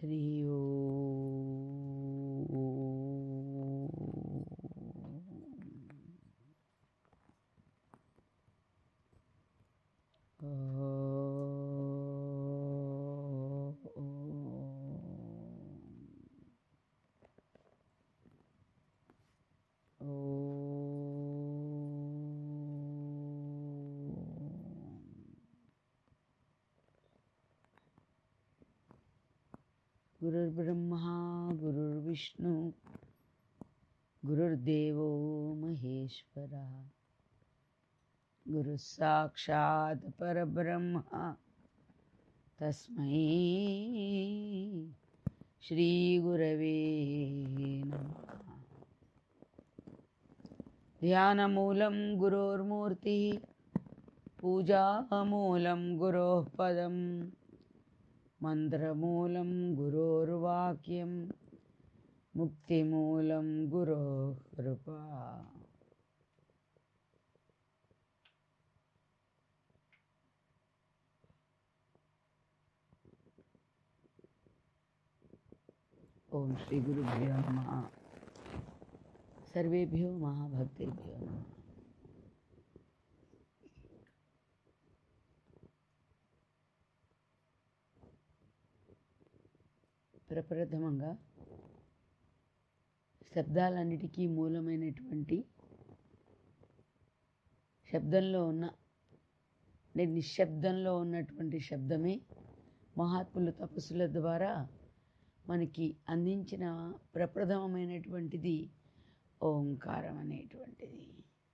హరి गुरुर्ब्रह्मा गुरुर्विष्णु गुरुर्देवो महेश्वरः गुरुः साक्षात् परब्रह्म तस्मै श्रीगुरवे नमः ध्यानमूलं गुरोर्मूर्तिः पूजामूलं गुरोः पदम् मन्त्रमूलं गुरोर्वाक्यं मुक्तिमूलं गुरोः कृपा ॐ श्रीगुरुभ्यो नमः सर्वेभ्यो महाभक्तेभ्यो नमः ప్రప్రథమంగా శబ్దాలన్నిటికీ మూలమైనటువంటి శబ్దంలో ఉన్న అంటే నిశ్శబ్దంలో ఉన్నటువంటి శబ్దమే మహాత్ములు తపస్సుల ద్వారా మనకి అందించిన ప్రప్రథమమైనటువంటిది ఓంకారం అనేటువంటిది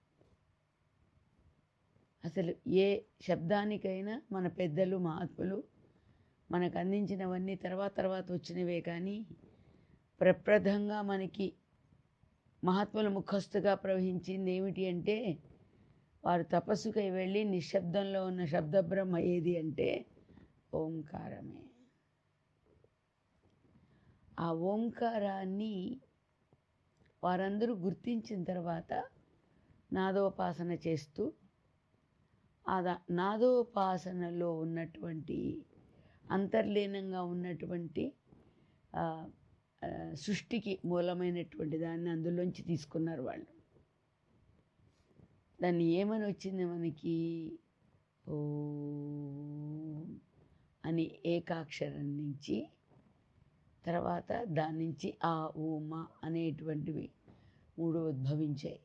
అసలు ఏ శబ్దానికైనా మన పెద్దలు మహాత్ములు మనకు అందించినవన్నీ తర్వాత తర్వాత వచ్చినవే కానీ ప్రప్రథంగా మనకి మహాత్ముల ముఖస్థుగా ప్రవహించింది ఏమిటి అంటే వారు తపస్సుకై వెళ్ళి నిశ్శబ్దంలో ఉన్న శబ్దబ్రహ్మ ఏది అంటే ఓంకారమే ఆ ఓంకారాన్ని వారందరూ గుర్తించిన తర్వాత నాదోపాసన చేస్తూ ఆ నాదోపాసనలో ఉన్నటువంటి అంతర్లీనంగా ఉన్నటువంటి సృష్టికి మూలమైనటువంటి దాన్ని అందులోంచి తీసుకున్నారు వాళ్ళు దాన్ని ఏమని వచ్చింది మనకి ఓ అని ఏకాక్షరం నుంచి తర్వాత దాని నుంచి ఆ ఊమ అనేటువంటివి మూడు ఉద్భవించాయి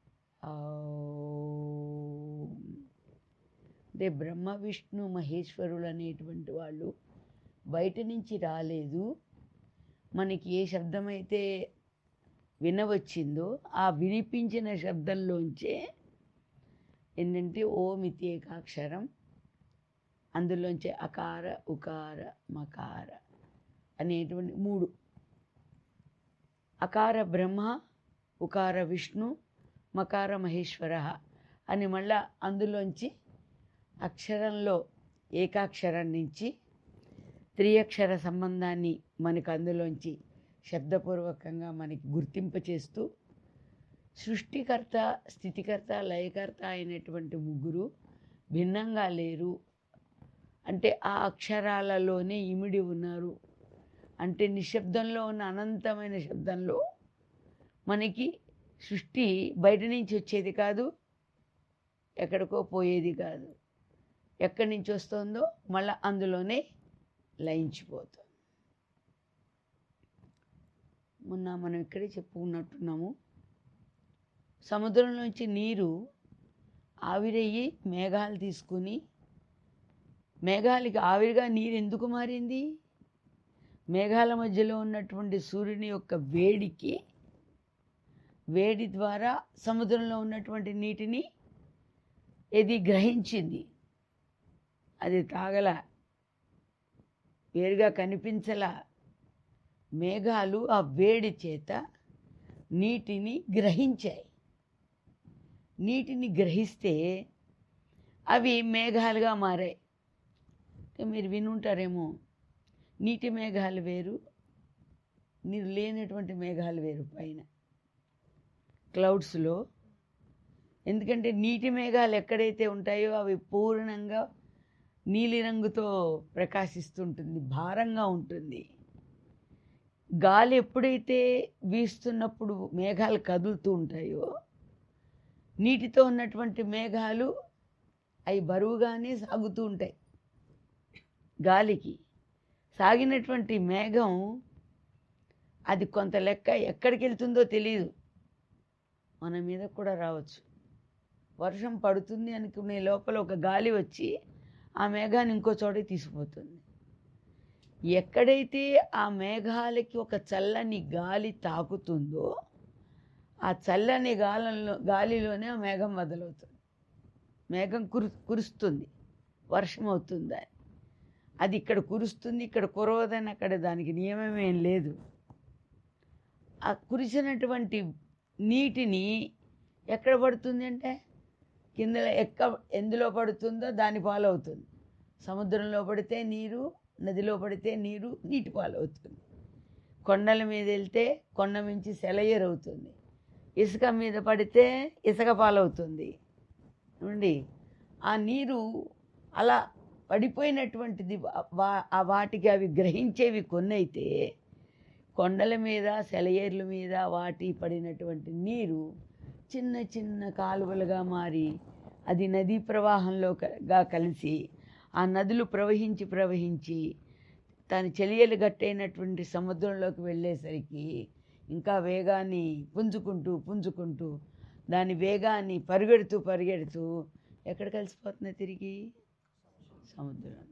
అంటే బ్రహ్మ విష్ణు మహేశ్వరులు అనేటువంటి వాళ్ళు బయట నుంచి రాలేదు మనకి ఏ శబ్దమైతే వినవచ్చిందో ఆ వినిపించిన శబ్దంలోంచే ఏంటంటే ఓమితి ఏకాక్షరం అందులోంచే అకార ఉకార మకార అనేటువంటి మూడు అకార బ్రహ్మ ఉకార విష్ణు మకార మహేశ్వర అని మళ్ళా అందులోంచి అక్షరంలో ఏకాక్షరం నుంచి త్రియక్షర సంబంధాన్ని మనకు అందులోంచి శబ్దపూర్వకంగా మనకి గుర్తింపచేస్తూ సృష్టికర్త స్థితికర్త లయకర్త అయినటువంటి ముగ్గురు భిన్నంగా లేరు అంటే ఆ అక్షరాలలోనే ఇమిడి ఉన్నారు అంటే నిశ్శబ్దంలో ఉన్న అనంతమైన శబ్దంలో మనకి సృష్టి బయట నుంచి వచ్చేది కాదు ఎక్కడికో పోయేది కాదు ఎక్కడి నుంచి వస్తుందో మళ్ళీ అందులోనే లయించిపోతుంది మొన్న మనం ఇక్కడే చెప్పుకున్నట్టున్నాము సముద్రంలోంచి నీరు ఆవిరయ్యి మేఘాలు తీసుకుని మేఘాలకి ఆవిరిగా నీరు ఎందుకు మారింది మేఘాల మధ్యలో ఉన్నటువంటి సూర్యుని యొక్క వేడికి వేడి ద్వారా సముద్రంలో ఉన్నటువంటి నీటిని ఇది గ్రహించింది అది తాగల వేరుగా కనిపించలా మేఘాలు ఆ వేడి చేత నీటిని గ్రహించాయి నీటిని గ్రహిస్తే అవి మేఘాలుగా మారాయి మీరు వినుంటారేమో నీటి మేఘాలు వేరు నీరు లేనటువంటి మేఘాలు వేరు పైన క్లౌడ్స్లో ఎందుకంటే నీటి మేఘాలు ఎక్కడైతే ఉంటాయో అవి పూర్ణంగా నీలిరంగుతో ప్రకాశిస్తుంటుంది భారంగా ఉంటుంది గాలి ఎప్పుడైతే వీస్తున్నప్పుడు మేఘాలు కదులుతూ ఉంటాయో నీటితో ఉన్నటువంటి మేఘాలు అవి బరువుగానే సాగుతూ ఉంటాయి గాలికి సాగినటువంటి మేఘం అది కొంత లెక్క ఎక్కడికి వెళ్తుందో తెలియదు మన మీద కూడా రావచ్చు వర్షం పడుతుంది అనుకునే లోపల ఒక గాలి వచ్చి ఆ మేఘాన్ని ఇంకో చోటకి తీసుకుపోతుంది ఎక్కడైతే ఆ మేఘాలకి ఒక చల్లని గాలి తాకుతుందో ఆ చల్లని గాలంలో గాలిలోనే ఆ మేఘం మొదలవుతుంది మేఘం కురు కురుస్తుంది వర్షం అవుతుంది అని అది ఇక్కడ కురుస్తుంది ఇక్కడ కురవదని అక్కడ దానికి నియమం ఏం లేదు ఆ కురిసినటువంటి నీటిని ఎక్కడ పడుతుంది అంటే కింద ఎక్క ఎందులో పడుతుందో దాని పాలవుతుంది సముద్రంలో పడితే నీరు నదిలో పడితే నీరు నీటి పాలవుతుంది కొండల మీద వెళ్తే కొండ మించి సెలయేరు అవుతుంది ఇసుక మీద పడితే ఇసుక పాలవుతుంది ఏమండి ఆ నీరు అలా పడిపోయినటువంటిది వా- వా- ఆ వాటికి అవి గ్రహించేవి కొన్ని అయితే కొండల మీద సెలయేర్ల మీద వాటి పడినటువంటి నీరు చిన్న చిన్న కాలువలుగా మారి అది నదీ ప్రవాహంలో క- గా కలిసి ఆ నదులు ప్రవహించి ప్రవహించి దాని చెలియలు గట్టైనటువంటి సముద్రంలోకి వెళ్ళేసరికి ఇంకా వేగాన్ని పుంజుకుంటూ పుంజుకుంటూ దాని వేగాన్ని పరిగెడుతూ పరిగెడుతూ ఎక్కడ కలిసిపోతుంది తిరిగి సముద్రంలో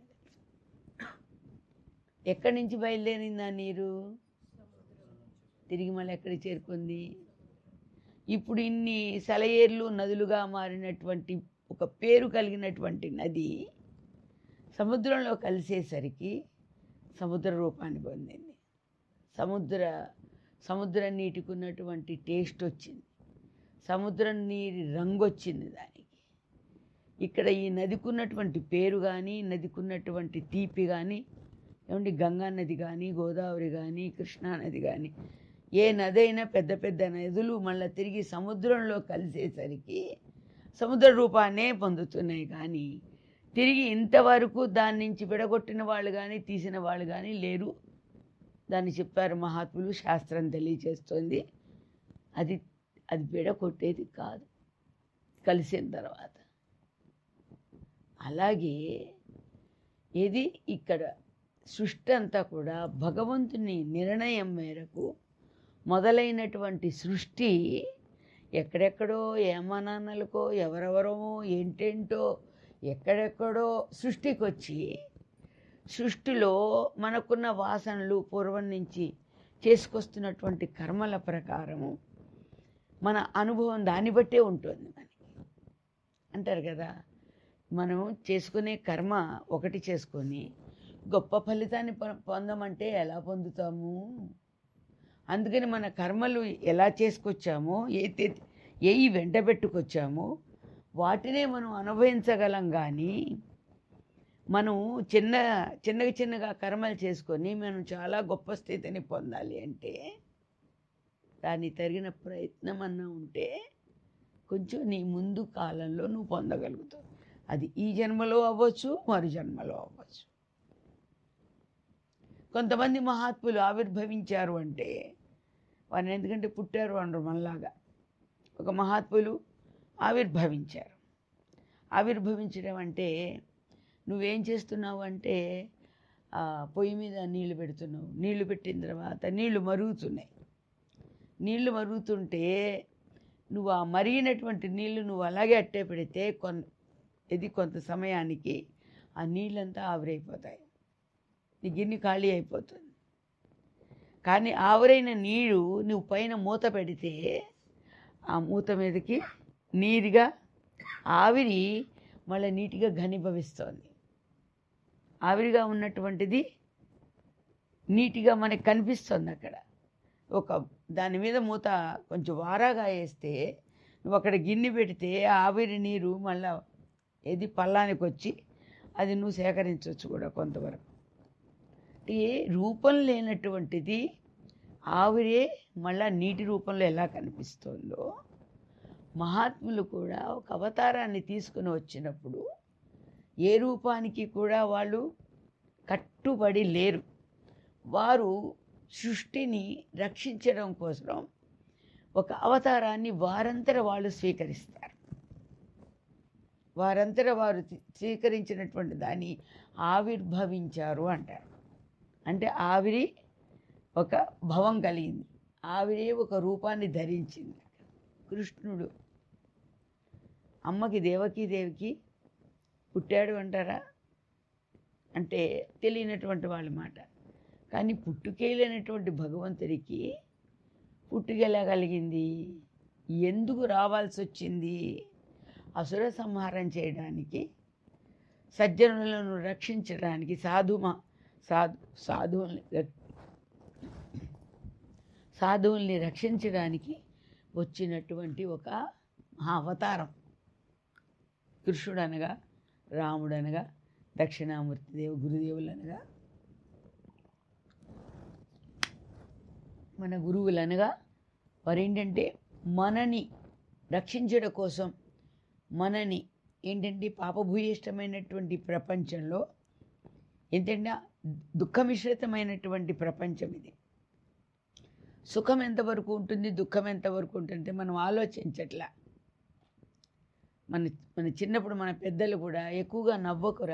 ఎక్కడి నుంచి బయలుదేరింది ఆ నీరు తిరిగి మళ్ళీ ఎక్కడికి చేరుకుంది ఇప్పుడు ఇన్ని సెలయేర్లు నదులుగా మారినటువంటి ఒక పేరు కలిగినటువంటి నది సముద్రంలో కలిసేసరికి సముద్ర రూపాన్ని పొందింది సముద్ర సముద్ర నీటికి ఉన్నటువంటి టేస్ట్ వచ్చింది సముద్రం నీటి రంగు వచ్చింది దానికి ఇక్కడ ఈ నదికి ఉన్నటువంటి పేరు కానీ నదికి ఉన్నటువంటి తీపి కానీ ఏమండి గంగా నది కానీ గోదావరి కానీ కృష్ణా నది కానీ ఏ నది అయినా పెద్ద పెద్ద నదులు మళ్ళీ తిరిగి సముద్రంలో కలిసేసరికి సముద్ర రూపాన్నే పొందుతున్నాయి కానీ తిరిగి ఇంతవరకు దాని నుంచి విడగొట్టిన వాళ్ళు కానీ తీసిన వాళ్ళు కానీ లేరు దాన్ని చెప్పారు మహాత్ములు శాస్త్రం తెలియచేస్తుంది అది అది విడగొట్టేది కాదు కలిసిన తర్వాత అలాగే ఇది ఇక్కడ సృష్టి అంతా కూడా భగవంతుని నిర్ణయం మేరకు మొదలైనటువంటి సృష్టి ఎక్కడెక్కడో ఏమనాన్నలకో ఎవరెవరో ఏంటేంటో ఎక్కడెక్కడో సృష్టికి వచ్చి సృష్టిలో మనకున్న వాసనలు పూర్వం నుంచి చేసుకొస్తున్నటువంటి కర్మల ప్రకారము మన అనుభవం దాన్ని బట్టే ఉంటుంది మనకి అంటారు కదా మనం చేసుకునే కర్మ ఒకటి చేసుకొని గొప్ప ఫలితాన్ని పొ- పొందమంటే ఎలా పొందుతాము అందుకని మన కర్మలు ఎలా చేసుకొచ్చామో ఏ తే- ఏవి వెంట పెట్టుకొచ్చామో వాటినే మనం అనుభవించగలం కానీ మనం చిన్న చిన్నగా చిన్నగా కర్మలు చేసుకొని మనం చాలా గొప్ప స్థితిని పొందాలి అంటే దాన్ని తగిన ప్రయత్నం అన్నా ఉంటే కొంచెం నీ ముందు కాలంలో నువ్వు పొందగలుగుతావు అది ఈ జన్మలో అవ్వచ్చు మరు జన్మలో అవ్వచ్చు కొంతమంది మహాత్ములు ఆవిర్భవించారు అంటే వారిని ఎందుకంటే పుట్టారు అనరు మనలాగా ఒక మహాత్ములు ఆవిర్భవించారు ఆవిర్భవించడం అంటే నువ్వేం చేస్తున్నావు అంటే ఆ, పొయ్యి మీద నీళ్లు పెడుతున్నావు నీళ్లు పెట్టిన తర్వాత నీళ్లు మరుగుతున్నాయి నీళ్లు మరుగుతుంటే నువ్వు ఆ మరిగినటువంటి నీళ్లు నువ్వు అలాగే అట్టే పెడితే కొన్ ఇది కొంత సమయానికి ఆ నీళ్ళంతా ఆవిరైపోతాయి నీ గిన్నె ఖాళీ అయిపోతుంది కానీ ఆవిరైన నీరు నువ్వు పైన మూత పెడితే ఆ మూత మీదకి నీరుగా ఆవిరి మళ్ళీ నీట్గా ఘనీభవిస్తోంది ఆవిరిగా ఉన్నటువంటిది నీట్గా మనకి కనిపిస్తుంది అక్కడ ఒక దాని మీద మూత కొంచెం వారాగా వేస్తే నువ్వు అక్కడ గిన్నె పెడితే ఆ ఆవిరి నీరు మళ్ళా ఏది పల్లానికి వచ్చి అది నువ్వు సేకరించవచ్చు కూడా కొంతవరకు అంటే రూపం లేనటువంటిది ఆవిరే మళ్ళా నీటి రూపంలో ఎలా కనిపిస్తుందో మహాత్ములు కూడా ఒక అవతారాన్ని తీసుకుని వచ్చినప్పుడు ఏ రూపానికి కూడా వాళ్ళు కట్టుబడి లేరు వారు సృష్టిని రక్షించడం కోసం ఒక అవతారాన్ని వారంతర వాళ్ళు స్వీకరిస్తారు వారంతర వారు తి- స్వీకరించినటువంటి దాన్ని ఆవిర్భవించారు అంటారు అంటే ఆవిరి ఒక భవం కలిగింది ఆవిరే ఒక రూపాన్ని ధరించింది కృష్ణుడు అమ్మకి దేవకి దేవికి పుట్టాడు అంటారా అంటే తెలియనటువంటి వాళ్ళ మాట కానీ పుట్టుకేలేనటువంటి భగవంతుడికి పుట్టుకెలా కలిగింది ఎందుకు రావాల్సి వచ్చింది అసుర సంహారం చేయడానికి సజ్జనులను రక్షించడానికి సాధుమ సాధు సాధువుల్ని రక్- సాధువుల్ని రక్షించడానికి వచ్చినటువంటి ఒక మహా అవతారం కృష్ణుడు అనగా రాముడు అనగా దక్షిణామూర్తి దేవ గురుదేవులు అనగా మన గురువులు అనగా వారు ఏంటంటే మనని రక్షించడం కోసం మనని ఏంటంటే పాపభూయిష్టమైనటువంటి ప్రపంచంలో ఏంటంటే దుఃఖమిశ్రితమైనటువంటి ప్రపంచం ఇది సుఖం ఎంతవరకు ఉంటుంది దుఃఖం ఎంతవరకు ఉంటుంది మనం ఆలోచించట్లా మన మన చిన్నప్పుడు మన పెద్దలు కూడా ఎక్కువగా నవ్వకురా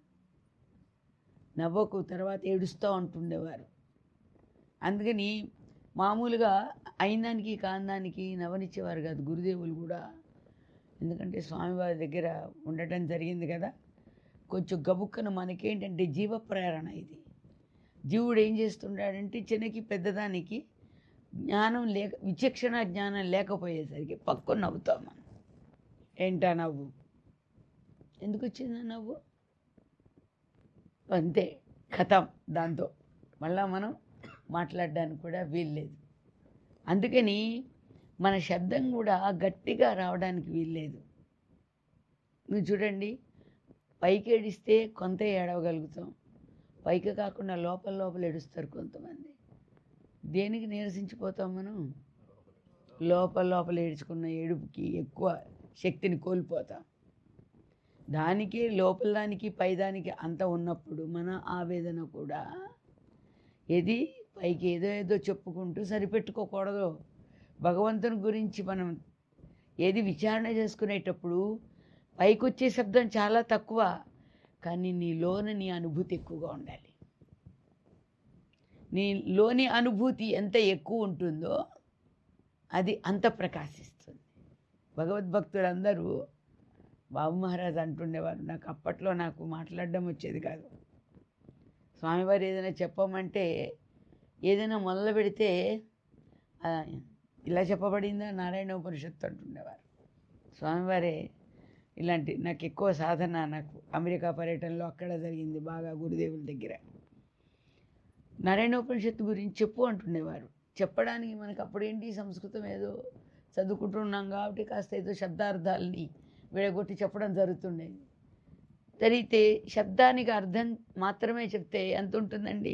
నవ్వకు తర్వాత ఏడుస్తూ ఉంటుండేవారు అందుకని మామూలుగా అయినానికి కాందానికి నవ్వనిచ్చేవారు కాదు గురుదేవులు కూడా ఎందుకంటే స్వామివారి దగ్గర ఉండటం జరిగింది కదా కొంచెం గబుక్కన మనకేంటంటే జీవ ప్రేరణ ఇది జీవుడు ఏం చేస్తుంటాడంటే చిన్నకి పెద్దదానికి జ్ఞానం లేక విచక్షణ జ్ఞానం లేకపోయేసరికి పక్కన నవ్వుతాం మనం ఏంటా నవ్వు ఎందుకు వచ్చిందా నవ్వు అంతే కథం దాంతో మళ్ళా మనం మాట్లాడడానికి కూడా వీల్లేదు అందుకని మన శబ్దం కూడా గట్టిగా రావడానికి వీల్లేదు మీరు చూడండి పైకి ఏడిస్తే కొంత ఏడవగలుగుతాం పైకి కాకుండా లోపల లోపల ఏడుస్తారు కొంతమంది దేనికి నీరసించిపోతాం మనం లోపల లోపల ఏడ్చుకున్న ఏడుపుకి ఎక్కువ శక్తిని కోల్పోతాం దానికి లోపల దానికి పైదానికి అంత ఉన్నప్పుడు మన ఆవేదన కూడా ఏది పైకి ఏదో ఏదో చెప్పుకుంటూ సరిపెట్టుకోకూడదు భగవంతుని గురించి మనం ఏది విచారణ చేసుకునేటప్పుడు పైకి వచ్చే శబ్దం చాలా తక్కువ కానీ నీలోన నీ అనుభూతి ఎక్కువగా ఉండాలి నీలోని అనుభూతి ఎంత ఎక్కువ ఉంటుందో అది అంత ప్రకాశిస్తుంది భగవద్భక్తులందరూ బాబు మహారాజ్ అంటుండేవారు నాకు అప్పట్లో నాకు మాట్లాడడం వచ్చేది కాదు స్వామివారు ఏదైనా చెప్పమంటే ఏదైనా మొదలు పెడితే ఆ, ఇలా చెప్పబడిందా నారాయణ ఉపనిషత్తు అంటుండేవారు స్వామివారే ఇలాంటి నాకు ఎక్కువ సాధన నాకు అమెరికా పర్యటనలో అక్కడ జరిగింది బాగా గురుదేవుల దగ్గర నారాయణ ఉపనిషత్తు గురించి చెప్పు అంటుండేవారు చెప్పడానికి మనకు అప్పుడేంటి సంస్కృతం ఏదో చదువుకుంటున్నాం కాబట్టి కాస్త ఏదో శబ్దార్థాలని విడగొట్టి చెప్పడం జరుగుతుండేది జరిగితే శబ్దానికి అర్థం మాత్రమే చెప్తే ఎంత ఉంటుందండి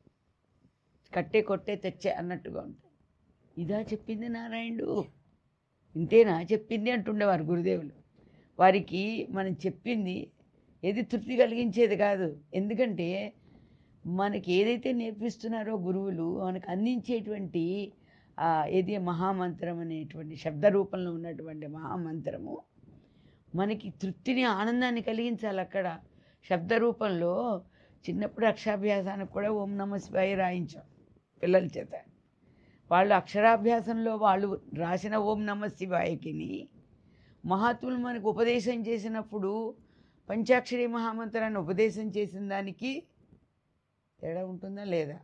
కట్టే కొట్టే తెచ్చే అన్నట్టుగా ఉంటుంది ఇదా చెప్పింది నారాయణుడు ఇంతేనా చెప్పింది అంటుండేవారు గురుదేవులు వారికి మనం చెప్పింది ఏది తృప్తి కలిగించేది కాదు ఎందుకంటే మనకి ఏదైతే నేర్పిస్తున్నారో గురువులు మనకు అందించేటువంటి ఆ, ఏది మహామంత్రం అనేటువంటి శబ్ద రూపంలో ఉన్నటువంటి మహామంత్రము మనకి తృప్తిని ఆనందాన్ని కలిగించాలి అక్కడ శబ్ద రూపంలో చిన్నప్పుడు అక్షరాభ్యాసానికి కూడా ఓం నమ శివాయ రాయించాం పిల్లల చేత వాళ్ళు అక్షరాభ్యాసంలో వాళ్ళు రాసిన ఓం నమ శివాయకిని మహాత్ములు మనకు ఉపదేశం చేసినప్పుడు పంచాక్షరి మహామంత్రాన్ని ఉపదేశం చేసిన దానికి తేడా ఉంటుందా లేదా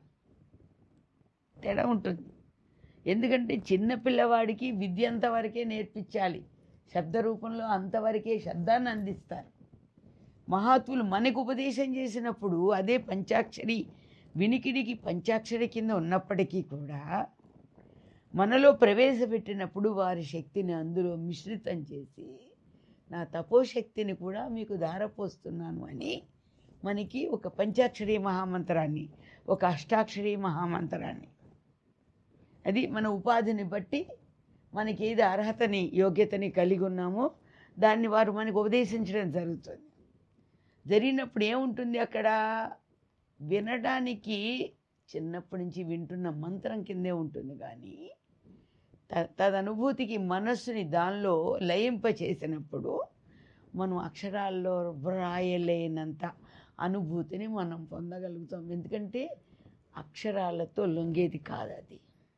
తేడా ఉంటుంది ఎందుకంటే చిన్న పిల్లవాడికి విద్య అంతవరకే నేర్పించాలి శబ్ద రూపంలో అంతవరకే శబ్దాన్ని అందిస్తారు మహాత్ములు మనకు ఉపదేశం చేసినప్పుడు అదే పంచాక్షరి వినికిడికి పంచాక్షరి కింద ఉన్నప్పటికీ కూడా మనలో ప్రవేశపెట్టినప్పుడు వారి శక్తిని అందులో మిశ్రితం చేసి నా తపోశక్తిని కూడా మీకు ధారపోస్తున్నాను అని మనకి ఒక పంచాక్షరి మహామంత్రాన్ని ఒక అష్టాక్షరి మహామంత్రాన్ని అది మన ఉపాధిని బట్టి మనకి ఏది అర్హతని యోగ్యతని కలిగి ఉన్నామో దాన్ని వారు మనకు ఉపదేశించడం జరుగుతుంది జరిగినప్పుడు ఏముంటుంది అక్కడ వినడానికి చిన్నప్పటి నుంచి వింటున్న మంత్రం కిందే ఉంటుంది కానీ త తదనుభూతికి మనస్సుని దానిలో లయింప చేసినప్పుడు మనం అక్షరాల్లో వ్రాయలేనంత అనుభూతిని మనం పొందగలుగుతాం ఎందుకంటే అక్షరాలతో లొంగేది కాదు అది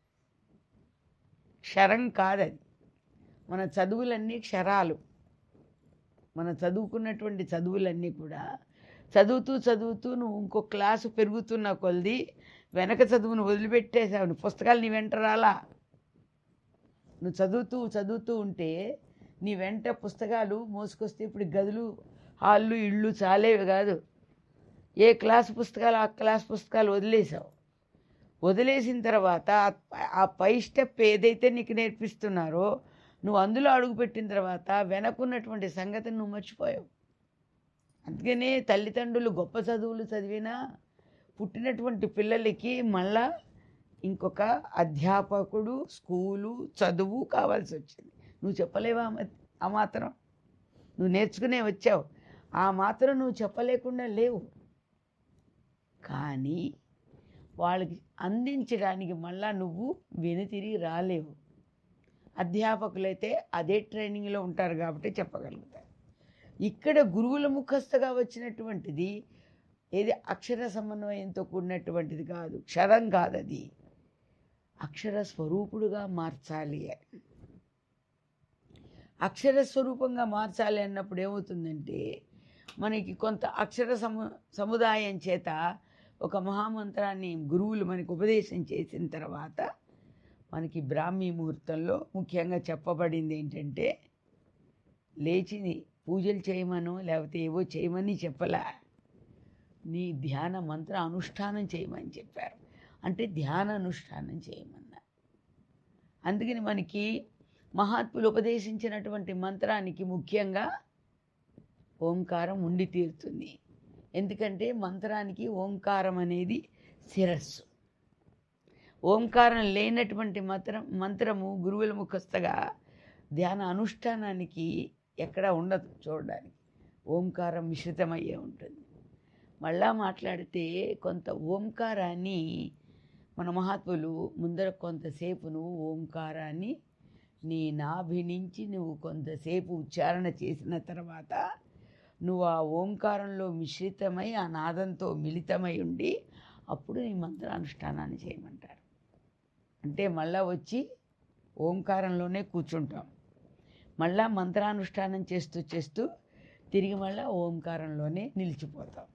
క్షరం కాదది మన చదువులన్నీ క్షరాలు మన చదువుకున్నటువంటి చదువులన్నీ కూడా చదువుతూ చదువుతూ నువ్వు ఇంకో క్లాసు పెరుగుతున్న కొలది వెనక చదువును వదిలిపెట్టేసావు నువ్వు పుస్తకాలు నీ వెంట రాలా నువ్వు చదువుతూ చదువుతూ ఉంటే నీ వెంట పుస్తకాలు మోసుకొస్తే ఇప్పుడు గదులు హాళ్ళు ఇళ్ళు చాలేవి కాదు ఏ క్లాస్ పుస్తకాలు ఆ క్లాస్ పుస్తకాలు వదిలేసావు వదిలేసిన తర్వాత ఆ- ఆ పై స్టెప్ ఏదైతే నీకు నేర్పిస్తున్నారో నువ్వు అందులో అడుగుపెట్టిన తర్వాత వెనకున్నటువంటి సంగతిని నువ్వు మర్చిపోయావు అందుకనే తల్లిదండ్రులు గొప్ప చదువులు చదివినా పుట్టినటువంటి పిల్లలకి మళ్ళా ఇంకొక అధ్యాపకుడు స్కూలు చదువు కావాల్సి వచ్చింది నువ్వు చెప్పలేవా ఆ మ- ఆ మాత్రం నువ్వు నేర్చుకునే వచ్చావు ఆ మాత్రం నువ్వు చెప్పలేకుండా లేవు కానీ వాళ్ళకి అందించడానికి మళ్ళా నువ్వు వెనుతిరిగి రాలేవు అధ్యాపకులైతే అదే ట్రైనింగ్లో ఉంటారు కాబట్టి చెప్పగలుగుతారు ఇక్కడ గురువుల ముఖస్థగా వచ్చినటువంటిది ఏది అక్షర సమన్వయంతో కూడినటువంటిది కాదు క్షరం కాదు అది అక్షర స్వరూపుడుగా మార్చాలి అని అక్షర స్వరూపంగా మార్చాలి అన్నప్పుడు ఏమవుతుందంటే మనకి కొంత అక్షర సము సముదాయం చేత ఒక మహామంత్రాన్ని గురువులు మనకి ఉపదేశం చేసిన తర్వాత మనకి బ్రాహ్మీ ముహూర్తంలో ముఖ్యంగా చెప్పబడింది ఏంటంటే లేచి పూజలు చేయమను లేకపోతే ఏవో చేయమని చెప్పలా నీ ధ్యాన మంత్ర అనుష్ఠానం చేయమని చెప్పారు అంటే ధ్యాన అనుష్ఠానం చేయమన్నారు అందుకని మనకి మహాత్ములు ఉపదేశించినటువంటి మంత్రానికి ముఖ్యంగా ఓంకారం ఉండి తీరుతుంది ఎందుకంటే మంత్రానికి ఓంకారం అనేది శిరస్సు ఓంకారం లేనటువంటి మంత్రం మంత్రము గురువుల ముఖస్థగా ధ్యాన అనుష్ఠానానికి ఎక్కడ ఉండదు చూడడానికి ఓంకారం మిశ్రితమయ్యే ఉంటుంది మళ్ళా మాట్లాడితే కొంత ఓంకారాన్ని మన మహాత్ములు ముందర కొంతసేపు నువ్వు ఓంకారాన్ని నీ నాభి నుంచి నువ్వు కొంతసేపు ఉచ్చారణ చేసిన తర్వాత నువ్వు ఆ ఓంకారంలో మిశ్రితమై ఆ నాదంతో మిళితమై ఉండి అప్పుడు నీ మంత్రానుష్ఠానాన్ని చేయమంటారు అంటే మళ్ళా వచ్చి ఓంకారంలోనే కూర్చుంటాం మళ్ళా మంత్రానుష్ఠానం చేస్తూ చేస్తూ తిరిగి మళ్ళా ఓంకారంలోనే నిలిచిపోతాం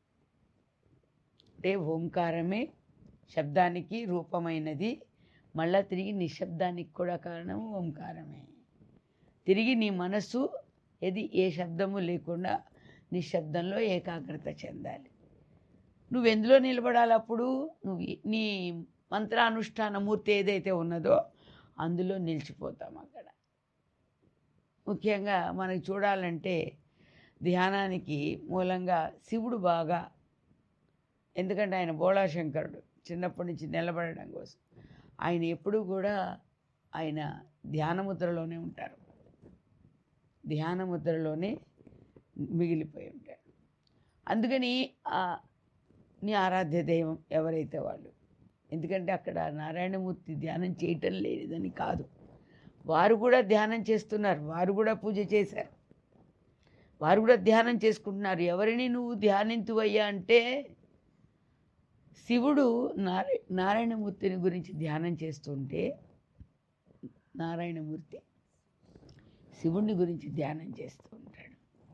అంటే ఓంకారమే శబ్దానికి రూపమైనది మళ్ళా తిరిగి నిశ్శబ్దానికి కూడా కారణం ఓంకారమే తిరిగి నీ మనస్సు ఏది ఏ శబ్దము లేకుండా నిశ్శబ్దంలో ఏకాగ్రత చెందాలి నువ్వు ఎందులో నిలబడాలి అప్పుడు నువ్వు ఈ- నీ మంత్రానుష్ఠాన మూర్తి ఏదైతే ఉన్నదో అందులో నిలిచిపోతాం అక్కడ ముఖ్యంగా మనకి చూడాలంటే ధ్యానానికి మూలంగా శివుడు బాగా ఎందుకంటే ఆయన బోళాశంకరుడు చిన్నప్పటి నుంచి నిలబడడం కోసం ఆయన ఎప్పుడూ కూడా ఆయన ధ్యానముద్రలోనే ఉంటారు ధ్యానముద్రలోనే మిగిలిపోయి ఉంటారు అందుకని ఆ నీ ఆరాధ్య దైవం ఎవరైతే వాళ్ళు ఎందుకంటే అక్కడ నారాయణమూర్తి ధ్యానం చేయటం లేదని కాదు వారు కూడా ధ్యానం చేస్తున్నారు వారు కూడా పూజ చేశారు వారు కూడా ధ్యానం చేసుకుంటున్నారు ఎవరిని నువ్వు ధ్యానింతువయ్యా అంటే శివుడు నారాయ నారాయణమూర్తిని గురించి ధ్యానం చేస్తుంటే నారాయణమూర్తి శివుణ్ణి గురించి ధ్యానం చేస్తూ ఉంటాడు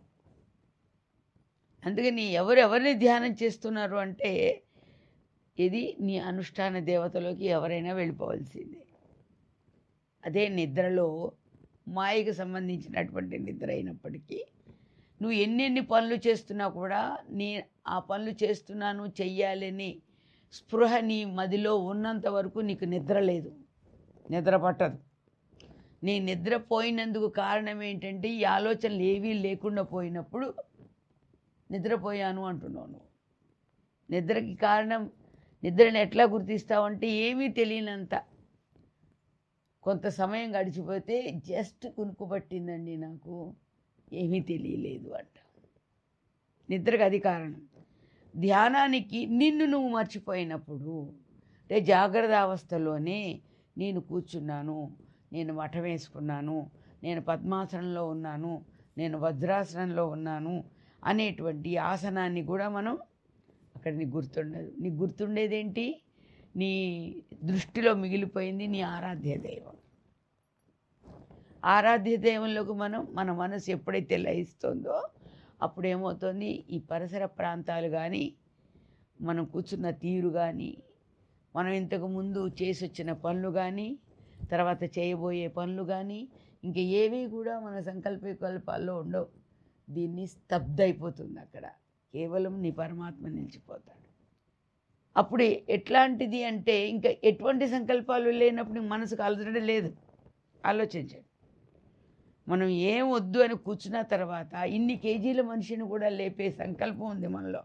అందుకని ఎవరు ఎవరిని ధ్యానం చేస్తున్నారు అంటే ఇది నీ అనుష్ఠాన దేవతలోకి ఎవరైనా వెళ్ళిపోవాల్సిందే అదే నిద్రలో మాయకు సంబంధించినటువంటి నిద్ర అయినప్పటికీ నువ్వు ఎన్నెన్ని పనులు చేస్తున్నా కూడా నీ ఆ పనులు చేస్తున్నాను చెయ్యాలని స్పృహ నీ మదిలో ఉన్నంత వరకు నీకు నిద్ర లేదు నిద్ర పట్టదు నీ నిద్ర పోయినందుకు కారణం ఏంటంటే ఈ ఆలోచనలు ఏవీ లేకుండా పోయినప్పుడు నిద్రపోయాను అంటున్నావు నువ్వు నిద్రకి కారణం నిద్రని ఎట్లా గుర్తిస్తావంటే ఏమీ తెలియనంత కొంత సమయం గడిచిపోతే జస్ట్ కునుకు పట్టిందండి నాకు ఏమీ తెలియలేదు అంట నిద్రకు అది కారణం ధ్యానానికి నిన్ను నువ్వు మర్చిపోయినప్పుడు అంటే జాగ్రత్త అవస్థలోనే నేను కూర్చున్నాను నేను మఠం వేసుకున్నాను నేను పద్మాసనంలో ఉన్నాను నేను వజ్రాసనంలో ఉన్నాను అనేటువంటి ఆసనాన్ని కూడా మనం అక్కడ నీకు గుర్తుండదు నీకు గుర్తుండేదేంటి నీ దృష్టిలో మిగిలిపోయింది నీ ఆరాధ్య దైవం ఆరాధ్య దైవంలోకి మనం మన మనసు ఎప్పుడైతే లయిస్తుందో అప్పుడు ఏమవుతుంది ఈ పరిసర ప్రాంతాలు కానీ మనం కూర్చున్న తీరు కానీ మనం ఇంతకు ముందు చేసి వచ్చిన పనులు కానీ తర్వాత చేయబోయే పనులు కానీ ఇంకా ఏవి కూడా మన సంకల్ప వికల్పాల్లో ఉండవు దీన్ని స్తబ్ద అయిపోతుంది అక్కడ కేవలం నీ పరమాత్మ నిలిచిపోతాడు అప్పుడు ఎట్లాంటిది అంటే ఇంకా ఎటువంటి సంకల్పాలు లేనప్పుడు నీకు మనసుకు అలసడం లేదు ఆలోచించండి మనం ఏం వద్దు అని కూర్చున్న తర్వాత ఇన్ని కేజీల మనిషిని కూడా లేపే సంకల్పం ఉంది మనలో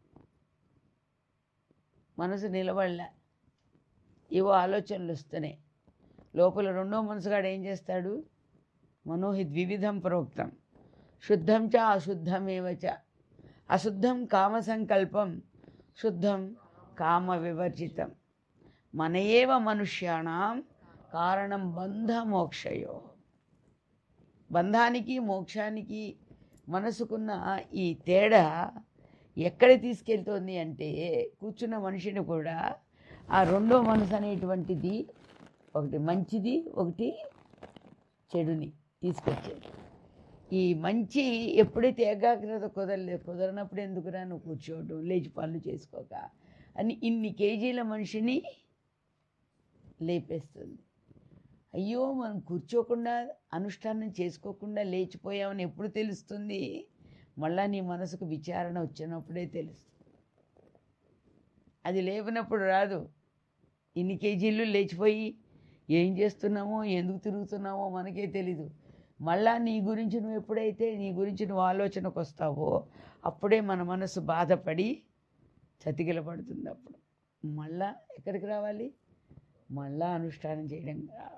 మనసు నిలబడలే ఏవో ఆలోచనలు వస్తున్నాయి లోపల రెండో మనసుగాడు ఏం చేస్తాడు మనోహి ద్వివిధం ప్రోక్తం శుద్ధం చ అశుద్ధమేవ చ అశుద్ధం కామ సంకల్పం శుద్ధం కామ వివర్జితం మన ఏవ మనుష్యాణం కారణం బంధ మోక్షయో బంధానికి మోక్షానికి మనసుకున్న ఈ తేడా ఎక్కడ తీసుకెళ్తోంది అంటే కూర్చున్న మనిషిని కూడా ఆ రెండో మనసు అనేటువంటిది ఒకటి మంచిది ఒకటి చెడుని తీసుకొచ్చేది ఈ మంచి ఎప్పుడైతే ఏకాగ్రత కుదరలే కుదరనప్పుడు ఎందుకురా నువ్వు కూర్చోవడం లేచి పనులు చేసుకోక అని ఇన్ని కేజీల మనిషిని లేపేస్తుంది అయ్యో మనం కూర్చోకుండా అనుష్ఠానం చేసుకోకుండా లేచిపోయామని ఎప్పుడు తెలుస్తుంది మళ్ళా నీ మనసుకు విచారణ వచ్చినప్పుడే తెలుస్తుంది అది లేవనప్పుడు రాదు ఇన్ని కేజీలు లేచిపోయి ఏం చేస్తున్నామో ఎందుకు తిరుగుతున్నామో మనకే తెలీదు మళ్ళా నీ గురించి నువ్వు ఎప్పుడైతే నీ గురించి నువ్వు ఆలోచనకు వస్తావో అప్పుడే మన మనసు బాధపడి చతికిలపడుతుంది అప్పుడు మళ్ళా ఎక్కడికి రావాలి మళ్ళా అనుష్ఠానం చేయడం రావాలి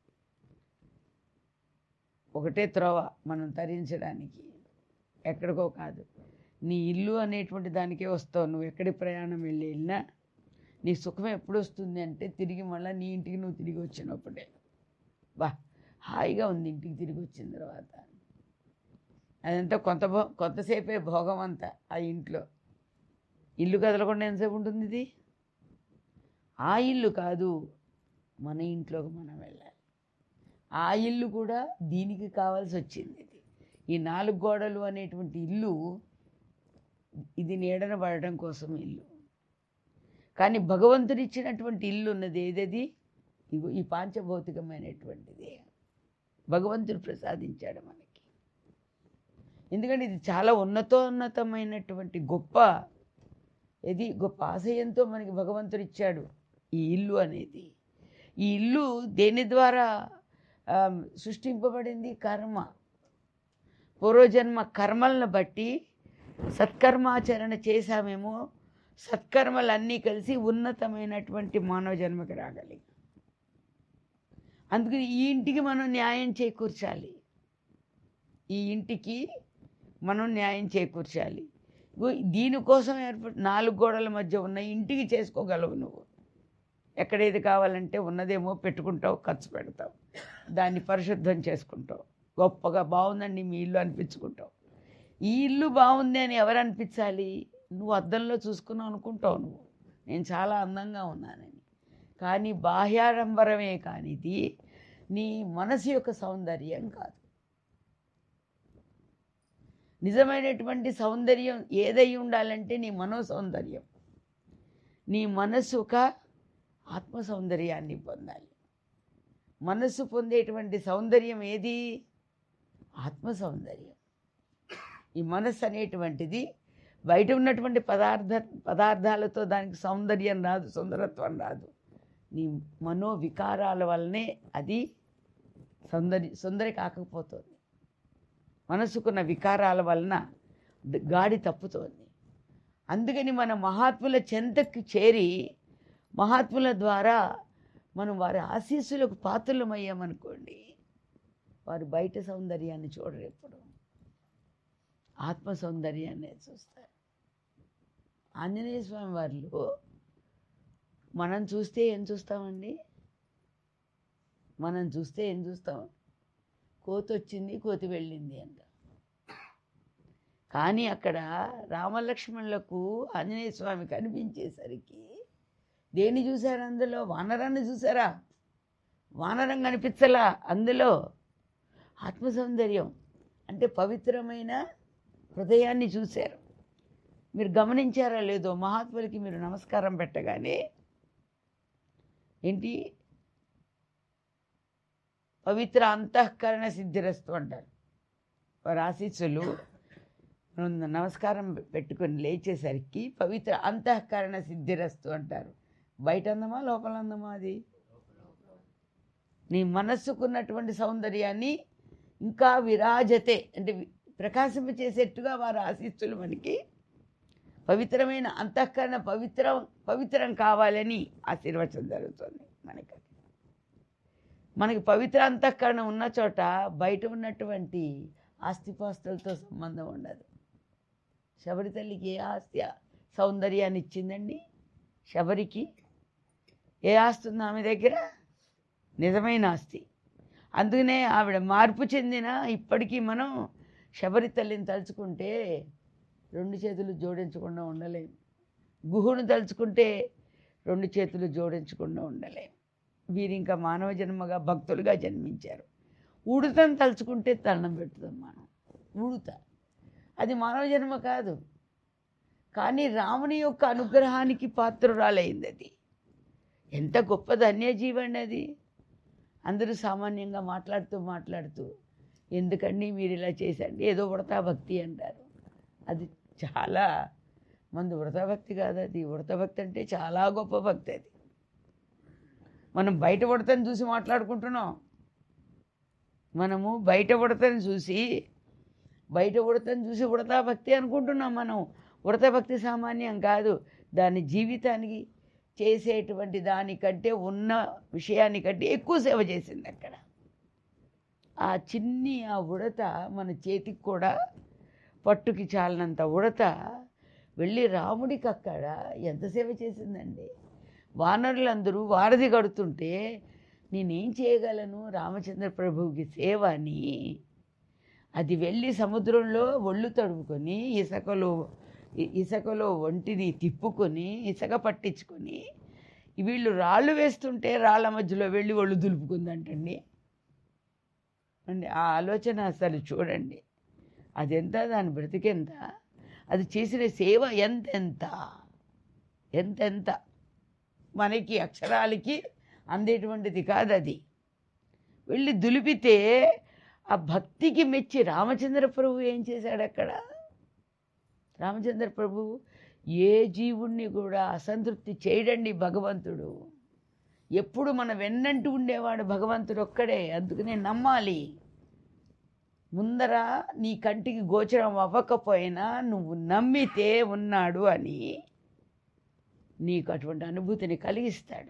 ఒకటే త్రోవ మనం తరించడానికి ఎక్కడికో కాదు నీ ఇల్లు అనేటువంటి దానికే వస్తావు నువ్వు ఎక్కడి ప్రయాణం వెళ్ళి వెళ్ళినా నీ సుఖం ఎప్పుడు వస్తుంది అంటే తిరిగి మళ్ళీ నీ ఇంటికి నువ్వు తిరిగి వచ్చినప్పుడే బా హాయిగా ఉంది ఇంటికి తిరిగి వచ్చిన తర్వాత అదంతా కొంత భో కొంతసేపే భోగం అంతా ఆ ఇంట్లో ఇల్లు కదలకుండా ఎంతసేపు ఉంటుంది ఇది ఆ ఇల్లు కాదు మన ఇంట్లోకి మనం వెళ్ళాలి ఆ ఇల్లు కూడా దీనికి కావాల్సి వచ్చింది ఇది ఈ నాలుగు గోడలు అనేటువంటి ఇల్లు ఇది నీడన పడడం కోసం ఇల్లు కానీ భగవంతుడు ఇచ్చినటువంటి ఇల్లు ఉన్నది ఏదది ఇగో ఈ పాంచభౌతికమైనటువంటిది భగవంతుడు ప్రసాదించాడు మనకి ఎందుకంటే ఇది చాలా ఉన్నతోన్నతమైనటువంటి గొప్ప ఇది గొప్ప ఆశయంతో మనకి భగవంతుడు ఇచ్చాడు ఈ ఇల్లు అనేది ఈ ఇల్లు దేని ద్వారా ఆ, సృష్టింపబడింది కర్మ పూర్వజన్మ కర్మలను బట్టి సత్కర్మాచరణ చేశామేమో సత్కర్మలన్నీ కలిసి ఉన్నతమైనటువంటి మానవ జన్మకి రాగలిగి అందుకని ఈ ఇంటికి మనం న్యాయం చేకూర్చాలి ఈ ఇంటికి మనం న్యాయం చేకూర్చాలి ఇగో దీనికోసం ఏర్పడి నాలుగు గోడల మధ్య ఉన్న ఇంటికి చేసుకోగలవు నువ్వు ఎక్కడేది కావాలంటే ఉన్నదేమో పెట్టుకుంటావు ఖర్చు పెడతావు దాన్ని పరిశుద్ధం చేసుకుంటావు గొప్పగా బాగుందండి మీ ఇల్లు అనిపించుకుంటావు ఈ ఇల్లు బాగుంది అని ఎవరు అనిపించాలి నువ్వు అద్దంలో చూసుకున్నావు అనుకుంటావు నువ్వు నేను చాలా అందంగా ఉన్నానని కానీ బాహ్యాడంబరమే కానీ ఇది నీ మనసు యొక్క సౌందర్యం కాదు నిజమైనటువంటి సౌందర్యం ఏదై ఉండాలంటే నీ మనో సౌందర్యం నీ మనసు ఒక ఆత్మ సౌందర్యాన్ని పొందాలి మనస్సు పొందేటువంటి సౌందర్యం ఏది ఆత్మ సౌందర్యం ఈ మనస్సు అనేటువంటిది బయట ఉన్నటువంటి పదార్థ పదార్థాలతో దానికి సౌందర్యం రాదు సుందరత్వం రాదు నీ మనో వికారాల వల్లనే అది సౌందర్య సుందరి కాకపోతుంది మనసుకున్న వికారాల వలన ద- గాడి తప్పుతోంది అందుకని మన మహాత్ముల చెంతకు చేరి మహాత్ముల ద్వారా మనం వారి ఆశీస్సులకు పాత్రలమయ్యామనుకోండి వారు బయట సౌందర్యాన్ని చూడరు ఎప్పుడు ఆత్మ సౌందర్యాన్ని చూస్తారు ఆంజనేయ స్వామి వారిలో మనం చూస్తే ఏం చూస్తామండి మనం చూస్తే ఏం చూస్తాం కోతి వచ్చింది కోతి వెళ్ళింది అంట కానీ అక్కడ రామలక్ష్మణులకు ఆంజనేయ స్వామి కనిపించేసరికి దేన్ని చూశారు అందులో వానరాన్ని చూసారా వానరం కనిపించలా అందులో ఆత్మ సౌందర్యం అంటే పవిత్రమైన హృదయాన్ని చూశారు మీరు గమనించారా లేదో మహాత్ములకి మీరు నమస్కారం పెట్టగానే ఏంటి పవిత్ర అంతఃకరణ సిద్ధిరస్తు అంటారు వారి ఆశీస్సులు మనం నమస్కారం పెట్టుకొని లేచేసరికి పవిత్ర అంతఃకరణ సిద్ధిరస్తు అంటారు బయట అందమా లోపల అందమా అది నీ మనస్సుకున్నటువంటి సౌందర్యాన్ని ఇంకా విరాజతే అంటే వి- ప్రకాశింపచేసేట్టుగా వారి ఆశీస్సులు మనకి పవిత్రమైన అంతఃకరణ పవిత్రం పవిత్రం కావాలని ఆశీర్వచనం జరుగుతుంది మనకి మనకి పవిత్ర అంతఃకరణ ఉన్న చోట బయట ఉన్నటువంటి ఆస్తిపాస్తులతో సంబంధం ఉండదు శబరి తల్లికి ఏ ఆస్తి సౌందర్యాన్ని ఇచ్చిందండి శబరికి ఏ ఆస్తి ఉంది ఆమె దగ్గర నిజమైన ఆస్తి అందుకనే ఆవిడ మార్పు చెందిన ఇప్పటికీ మనం శబరి తల్లిని తలుచుకుంటే రెండు చేతులు జోడించకుండా ఉండలేం గుహును తలుచుకుంటే రెండు చేతులు జోడించకుండా ఉండలేం వీరు ఇంకా మానవ జన్మగా భక్తులుగా జన్మించారు ఉడుతను తలుచుకుంటే దండం పెడుతాం మనం ఉడుత అది మానవ జన్మ కాదు కానీ రాముని యొక్క అనుగ్రహానికి పాత్రురాలైంది అది ఎంత గొప్ప ధన్యజీవి అండి అది అందరూ సామాన్యంగా మాట్లాడుతూ మాట్లాడుతూ ఎందుకండి మీరు ఇలా చేసండి ఏదో వ్రతా భక్తి అంటారు అది చాలా మంది వ్రత భక్తి కాదు అది వ్రత భక్తి అంటే చాలా గొప్ప భక్తి అది మనం బయట ఉడతని చూసి మాట్లాడుకుంటున్నాం మనము బయట ఉడతని చూసి బయట ఉడతని చూసి ఉడతా భక్తి అనుకుంటున్నాం మనం ఉడత భక్తి సామాన్యం కాదు దాని జీవితానికి చేసేటువంటి దానికంటే ఉన్న విషయానికంటే ఎక్కువ సేవ చేసింది అక్కడ ఆ చిన్ని ఆ ఉడత మన చేతికి కూడా పట్టుకి చాలినంత ఉడత వెళ్ళి రాముడికి అక్కడ ఎంత సేవ చేసిందండి వానరులందరూ వారధి కడుతుంటే నేనేం చేయగలను రామచంద్ర ప్రభువుకి సేవ అని అది వెళ్ళి సముద్రంలో ఒళ్ళు తడుపుకొని ఇసుకలో ఇ- ఇసుకలో ఒంటిని తిప్పుకొని ఇసుక పట్టించుకొని వీళ్ళు రాళ్ళు వేస్తుంటే రాళ్ళ మధ్యలో వెళ్ళి ఒళ్ళు దులుపుకుందంటండి అండి ఆ ఆలోచన అసలు చూడండి అదెంత దాని బ్రతికెంత అది చేసిన సేవ ఎంతెంత ఎంతెంత మనకి అక్షరాలకి అందేటువంటిది కాదు అది వెళ్ళి దులిపితే ఆ భక్తికి మెచ్చి రామచంద్ర ప్రభు ఏం చేశాడు అక్కడ రామచంద్ర ప్రభు ఏ జీవుణ్ణి కూడా అసంతృప్తి చేయడండి భగవంతుడు ఎప్పుడు మన వెన్నంటూ ఉండేవాడు భగవంతుడు ఒక్కడే అందుకనే నమ్మాలి ముందర నీ కంటికి గోచరం అవ్వకపోయినా నువ్వు నమ్మితే ఉన్నాడు అని నీకు అటువంటి అనుభూతిని కలిగిస్తాడు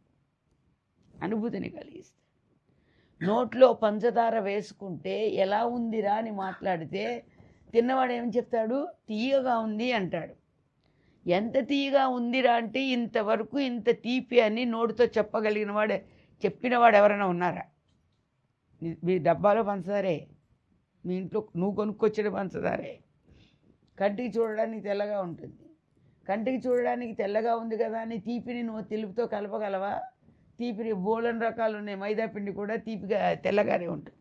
అనుభూతిని కలిగిస్తాడు నోట్లో పంచదార వేసుకుంటే ఎలా ఉందిరా అని మాట్లాడితే తిన్నవాడు ఏం చెప్తాడు తీయగా ఉంది అంటాడు ఎంత తీయగా ఉందిరా అంటే ఇంతవరకు ఇంత తీపి అని నోటితో చెప్పగలిగిన వాడు చెప్పినవాడు ఎవరైనా ఉన్నారా నీ- మీ డబ్బాలో పంచదారే మీ ఇంట్లో నువ్వు కొనుక్కొచ్చిన పంచదారే కంటికి చూడడానికి తెల్లగా ఉంటుంది కంటికి చూడడానికి తెల్లగా ఉంది కదా అని తీపిని నువ్వు తెలుపుతో కలపగలవా తీపిని బోలన్ రకాలు ఉన్నాయి మైదా పిండి కూడా తీపిగా తెల్లగానే ఉంటుంది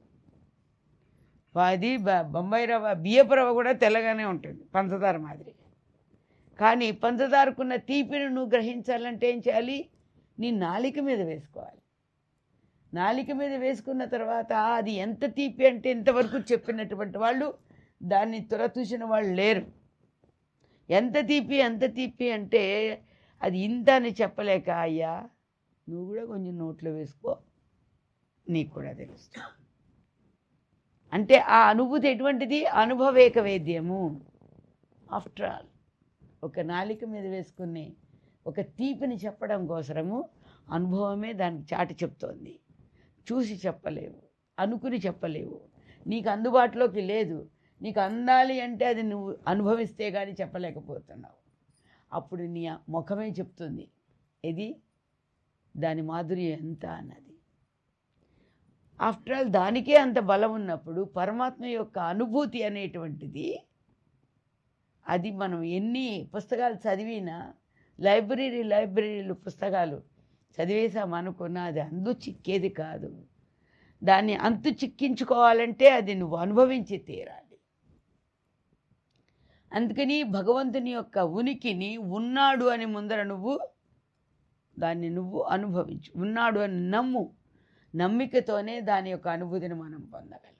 అది బ- బొంబాయి రవ్వ బియ్యపు రవ్వ కూడా తెల్లగానే ఉంటుంది పంచదార మాదిరి కానీ పంచదారకున్న తీపిని నువ్వు గ్రహించాలంటే ఏం చేయాలి నీ నాలిక మీద వేసుకోవాలి నాలిక మీద వేసుకున్న తర్వాత అది ఎంత తీపి అంటే ఇంతవరకు చెప్పినటువంటి వాళ్ళు దాన్ని తురతూసిన వాళ్ళు లేరు ఎంత తీపి ఎంత తీపి అంటే అది ఇంత అని చెప్పలేక అయ్యా నువ్వు కూడా కొంచెం నోట్లో వేసుకో నీకు కూడా తెలుస్తుంది అంటే ఆ అనుభూతి ఎటువంటిది అనుభవేక వేద్యము ఆఫ్టర్ ఆల్ ఒక నాలిక మీద వేసుకుని ఒక తీపిని చెప్పడం కోసము అనుభవమే దానికి చాటి చెప్తోంది చూసి చెప్పలేవు అనుకుని చెప్పలేవు నీకు అందుబాటులోకి లేదు నీకు అందాలి అంటే అది నువ్వు అనుభవిస్తే కానీ చెప్పలేకపోతున్నావు అప్పుడు నీ ముఖమే చెప్తుంది ఇది దాని మాధుర్యం ఎంత అన్నది ఆఫ్టర్ ఆల్ దానికే అంత బలం ఉన్నప్పుడు పరమాత్మ యొక్క అనుభూతి అనేటువంటిది అది మనం ఎన్ని పుస్తకాలు చదివినా లైబ్రరీ లైబ్రరీలు పుస్తకాలు చదివేసాం అనుకున్నా అది అందు చిక్కేది కాదు దాన్ని అంతు చిక్కించుకోవాలంటే అది నువ్వు అనుభవించి తీరాలి అందుకని భగవంతుని యొక్క ఉనికిని ఉన్నాడు అని ముందర నువ్వు దాన్ని నువ్వు అనుభవించు ఉన్నాడు అని నమ్ము నమ్మికతోనే దాని యొక్క అనుభూతిని మనం పొందగలం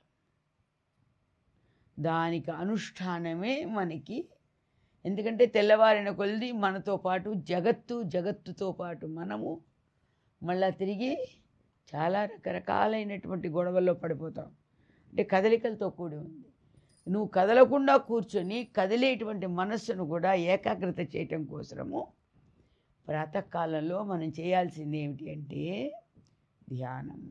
దానికి అనుష్ఠానమే మనకి ఎందుకంటే తెల్లవారిన కొలిది మనతో పాటు జగత్తు జగత్తుతో పాటు మనము మళ్ళా తిరిగి చాలా రకరకాలైనటువంటి గొడవల్లో పడిపోతాం అంటే కదలికలతో కూడి ఉంది నువ్వు కదలకుండా కూర్చొని కదిలేటువంటి మనస్సును కూడా ఏకాగ్రత చేయటం కోసము ప్రాతకాలంలో మనం చేయాల్సింది ఏమిటి అంటే ధ్యానం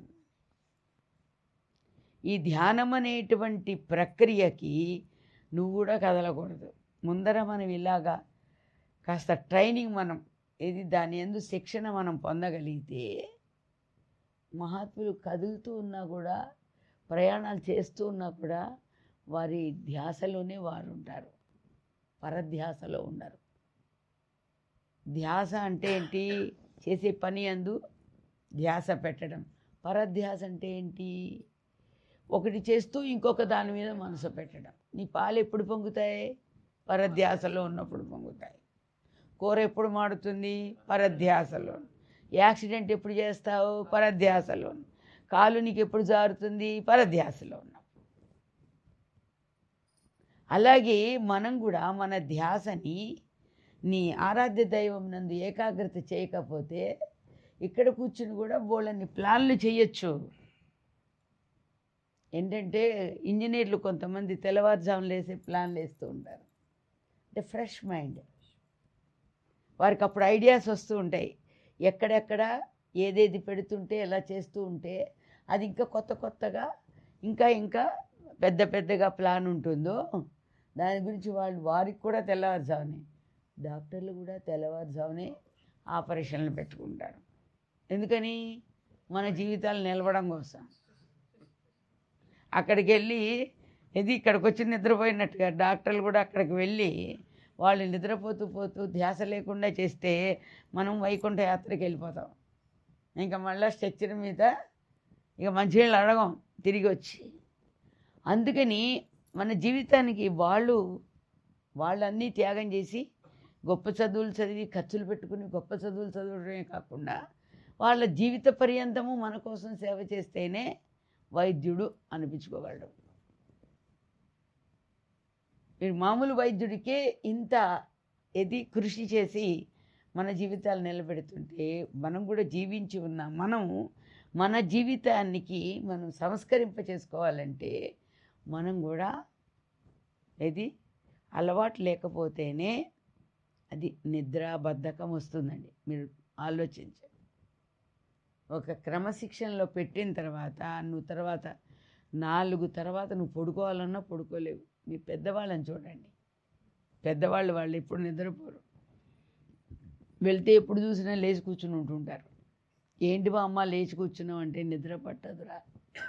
ఈ ధ్యానం అనేటువంటి ప్రక్రియకి నువ్వు కూడా కదలకూడదు ముందర మనం ఇలాగా కాస్త ట్రైనింగ్ మనం ఇది దాని ఎందు శిక్షణ మనం పొందగలిగితే మహాత్ములు కదులుతూ ఉన్నా కూడా ప్రయాణాలు చేస్తూ ఉన్నా కూడా వారి ధ్యాసలోనే వారు ఉంటారు పరధ్యాసలో ఉండరు ధ్యాస అంటే ఏంటి చేసే పని అందు ధ్యాస పెట్టడం పరధ్యాస అంటే ఏంటి ఒకటి చేస్తూ ఇంకొక దాని మీద మనసు పెట్టడం నీ పాలు ఎప్పుడు పొంగుతాయి పరధ్యాసలో ఉన్నప్పుడు పొంగుతాయి కూర ఎప్పుడు మాడుతుంది పరధ్యాసలో యాక్సిడెంట్ ఎప్పుడు చేస్తావు పరధ్యాసలో కాలు నీకు ఎప్పుడు జారుతుంది పరధ్యాసలో ఉన్నప్పుడు అలాగే మనం కూడా మన ధ్యాసని నీ ఆరాధ్య దైవం నందు ఏకాగ్రత చేయకపోతే ఇక్కడ కూర్చుని కూడా బోళ్ళని ప్లాన్లు చేయొచ్చు ఏంటంటే ఇంజనీర్లు కొంతమంది తెల్లవారుజామున వేసే ప్లాన్లు వేస్తూ ఉంటారు అంటే ఫ్రెష్ మైండ్ వారికి అప్పుడు ఐడియాస్ వస్తూ ఉంటాయి ఎక్కడెక్కడ ఏదేది పెడుతుంటే ఎలా చేస్తూ ఉంటే అది ఇంకా కొత్త కొత్తగా ఇంకా ఇంకా పెద్ద పెద్దగా ప్లాన్ ఉంటుందో దాని గురించి వాళ్ళు వారికి కూడా తెల్లవారుజామునే డాక్టర్లు కూడా తెల్లవారుజామునే ఆపరేషన్లు పెట్టుకుంటారు ఎందుకని మన జీవితాలు నిలవడం కోసం అక్కడికి వెళ్ళి ఇది ఇక్కడికి వచ్చి నిద్రపోయినట్టుగా డాక్టర్లు కూడా అక్కడికి వెళ్ళి వాళ్ళు నిద్రపోతూ పోతూ ధ్యాస లేకుండా చేస్తే మనం వైకుంఠ యాత్రకి వెళ్ళిపోతాం ఇంకా మళ్ళీ స్ట్రెచ్చర్ మీద ఇక మంచినీళ్ళు అడగం తిరిగి వచ్చి అందుకని మన జీవితానికి వాళ్ళు వాళ్ళన్నీ త్యాగం చేసి గొప్ప చదువులు చదివి ఖర్చులు పెట్టుకుని గొప్ప చదువులు చదవడమే కాకుండా వాళ్ళ జీవిత పర్యంతము మన కోసం సేవ చేస్తేనే వైద్యుడు అనిపించుకోగలడు మీరు మామూలు వైద్యుడికే ఇంత ఇది కృషి చేసి మన జీవితాలు నిలబెడుతుంటే మనం కూడా జీవించి ఉన్నాం మనం మన జీవితానికి మనం సంస్కరింప చేసుకోవాలంటే మనం కూడా ఇది అలవాటు లేకపోతేనే అది నిద్ర బద్ధకం వస్తుందండి మీరు ఆలోచించండి ఒక క్రమశిక్షణలో పెట్టిన తర్వాత నువ్వు తర్వాత నాలుగు తర్వాత నువ్వు పడుకోవాలన్నా పడుకోలేవు మీ పెద్దవాళ్ళని చూడండి పెద్దవాళ్ళు వాళ్ళు ఎప్పుడు నిద్రపోరు వెళ్తే ఎప్పుడు చూసినా లేచి కూర్చుని ఉంటుంటారు ఏంటి మా అమ్మ లేచి కూర్చున్నావు అంటే నిద్ర పట్టదురా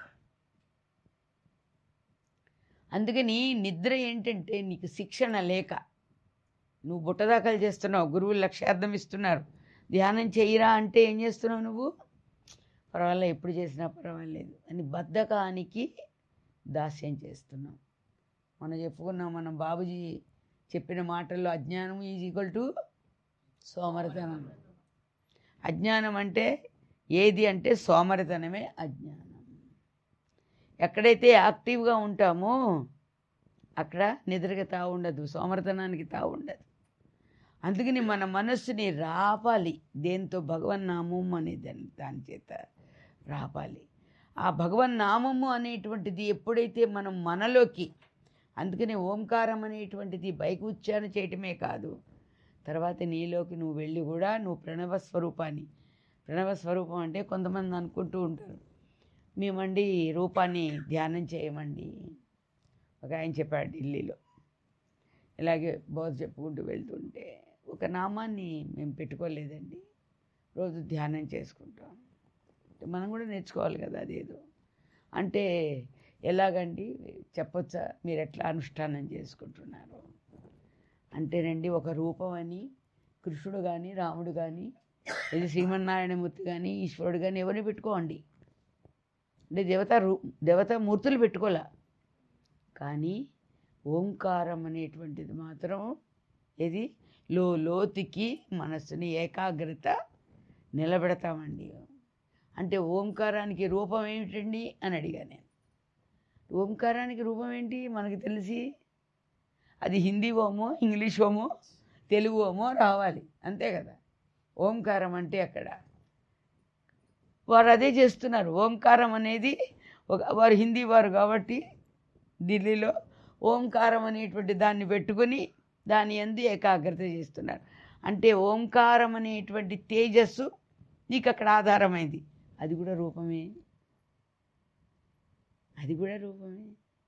అందుకని నిద్ర ఏంటంటే నీకు శిక్షణ లేక నువ్వు బుట్టదాఖలు చేస్తున్నావు గురువులు లక్ష్యార్థం ఇస్తున్నారు ధ్యానం చేయరా అంటే ఏం చేస్తున్నావు నువ్వు పర్వాలేదు ఎప్పుడు చేసినా పర్వాలేదు అని బద్ధకానికి దాస్యం చేస్తున్నాం మనం చెప్పుకున్నాం మనం బాబుజీ చెప్పిన మాటల్లో అజ్ఞానం ఈజ్ ఈక్వల్ టు సోమరితనం అజ్ఞానం అంటే ఏది అంటే సోమరితనమే అజ్ఞానం ఎక్కడైతే యాక్టివ్గా ఉంటామో అక్కడ నిద్రకి తావు ఉండదు సోమరితనానికి తావు ఉండదు అందుకని మన మనస్సుని రాపాలి దేంతో భగవన్నామం అనే దాని దాని చేత రాపాలి ఆ భగవన్నామము అనేటువంటిది ఎప్పుడైతే మనం మనలోకి అందుకని ఓంకారం అనేటువంటిది బైక్ ఉచ్చారణ చేయటమే కాదు తర్వాత నీలోకి నువ్వు వెళ్ళి కూడా నువ్వు ప్రణవ స్వరూపాన్ని ప్రణవ స్వరూపం అంటే కొంతమంది అనుకుంటూ ఉంటారు మేమండి రూపాన్ని ధ్యానం చేయమండి ఒక ఆయన చెప్పాడు ఢిల్లీలో ఇలాగే బోధ చెప్పుకుంటూ వెళ్తుంటే ఒక నామాన్ని మేము పెట్టుకోలేదండి రోజు ధ్యానం చేసుకుంటాం అంటే మనం కూడా నేర్చుకోవాలి కదా అదేదో అంటే ఎలాగండి చెప్పొచ్చా మీరు ఎట్లా అనుష్ఠానం చేసుకుంటున్నారు అంటేనండి ఒక రూపం అని కృష్ణుడు కానీ రాముడు కానీ ఇది శ్రీమన్నారాయణమూర్తి కానీ ఈశ్వరుడు కానీ ఎవరిని పెట్టుకోండి అంటే దేవత రూ దేవతా మూర్తులు పెట్టుకోలే కానీ ఓంకారం అనేటువంటిది మాత్రం ఇది లో లోతుకి మనస్సుని ఏకాగ్రత నిలబెడతామండి అంటే ఓంకారానికి రూపం ఏమిటండి అని అడిగా నేను ఓంకారానికి రూపం ఏంటి మనకు తెలిసి అది హిందీ ఓమో ఇంగ్లీష్ ఓమో తెలుగు ఓమో రావాలి అంతే కదా ఓంకారం అంటే అక్కడ వారు అదే చేస్తున్నారు ఓంకారం అనేది ఒక వారు హిందీ వారు కాబట్టి ఢిల్లీలో ఓంకారం అనేటువంటి దాన్ని పెట్టుకొని దాని ఎందు ఏకాగ్రత చేస్తున్నారు అంటే ఓంకారం అనేటువంటి తేజస్సు నీకు అక్కడ ఆధారమైంది అది కూడా రూపమే అది కూడా రూపమే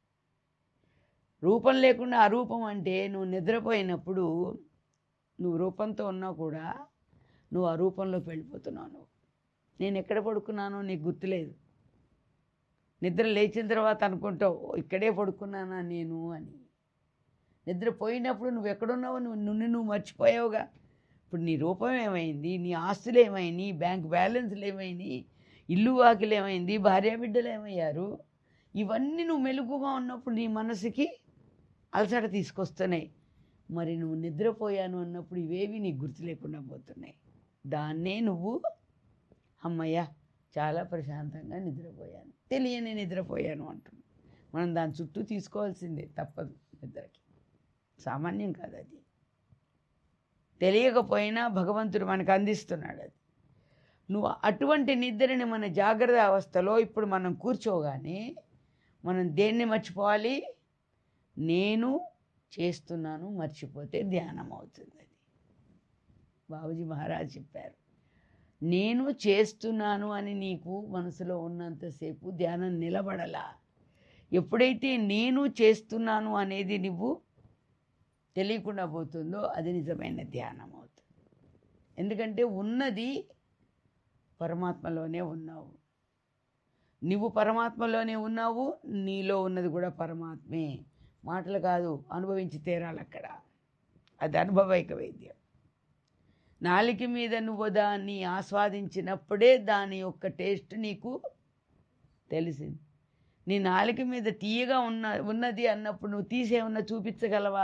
రూపం లేకుండా అరూపం అంటే నువ్వు నిద్రపోయినప్పుడు నువ్వు రూపంతో ఉన్నా కూడా నువ్వు ఆ రూపంలోకి వెళ్ళిపోతున్నావు నువ్వు నేను ఎక్కడ పడుకున్నానో నీకు గుర్తులేదు నిద్ర లేచిన తర్వాత అనుకుంటావు "ఓ, ఇక్కడే పడుకున్నానా నేను అని నిద్ర పోయినప్పుడు నువ్వు ఎక్కడున్నావో నువ్వు నిన్ను నువ్వు మర్చిపోయావుగా ఇప్పుడు నీ రూపం ఏమైంది నీ ఆస్తులు ఏమైంది బ్యాంక్ బ్యాలెన్స్లు ఏమైంది ఇల్లు వాకిలు ఏమైంది భార్యాబిడ్డలు ఏమయ్యారు ఇవన్నీ నువ్వు మెలుగుగా ఉన్నప్పుడు నీ మనసుకి అలసట తీసుకొస్తున్నాయి మరి నువ్వు నిద్రపోయాను అన్నప్పుడు ఇవేవి నీకు గుర్తు లేకుండా పోతున్నాయి దాన్నే నువ్వు అమ్మయ్య చాలా ప్రశాంతంగా నిద్రపోయాను తెలియని నిద్రపోయాను అంటున్నాను మనం దాని చుట్టూ తీసుకోవాల్సిందే తప్పదు నిద్రకి సామాన్యం కాదు అది తెలియకపోయినా భగవంతుడు మనకు అందిస్తున్నాడు అది నువ్వు అటువంటి నిద్రని మన జాగ్రత్త అవస్థలో ఇప్పుడు మనం కూర్చోగానే మనం దేన్ని మర్చిపోవాలి నేను చేస్తున్నాను మర్చిపోతే ధ్యానం అవుతుంది అది బాబుజీ మహారాజ్ చెప్పారు నేను చేస్తున్నాను అని నీకు మనసులో ఉన్నంతసేపు ధ్యానం నిలబడలా ఎప్పుడైతే నేను చేస్తున్నాను అనేది నువ్వు తెలియకుండా పోతుందో అది నిజమైన ధ్యానం అవుతుంది ఎందుకంటే ఉన్నది పరమాత్మలోనే ఉన్నావు నువ్వు పరమాత్మలోనే ఉన్నావు నీలో ఉన్నది కూడా పరమాత్మే మాటలు కాదు అనుభవించి తీరాలి అక్కడ అది అనుభవైక వైద్యం నాలిక మీద నువ్వు దాన్ని ఆస్వాదించినప్పుడే దాని యొక్క టేస్ట్ నీకు తెలిసింది నీ నాలిక మీద తీయగా ఉన్న ఉన్నది అన్నప్పుడు నువ్వు తీసేమన్నా చూపించగలవా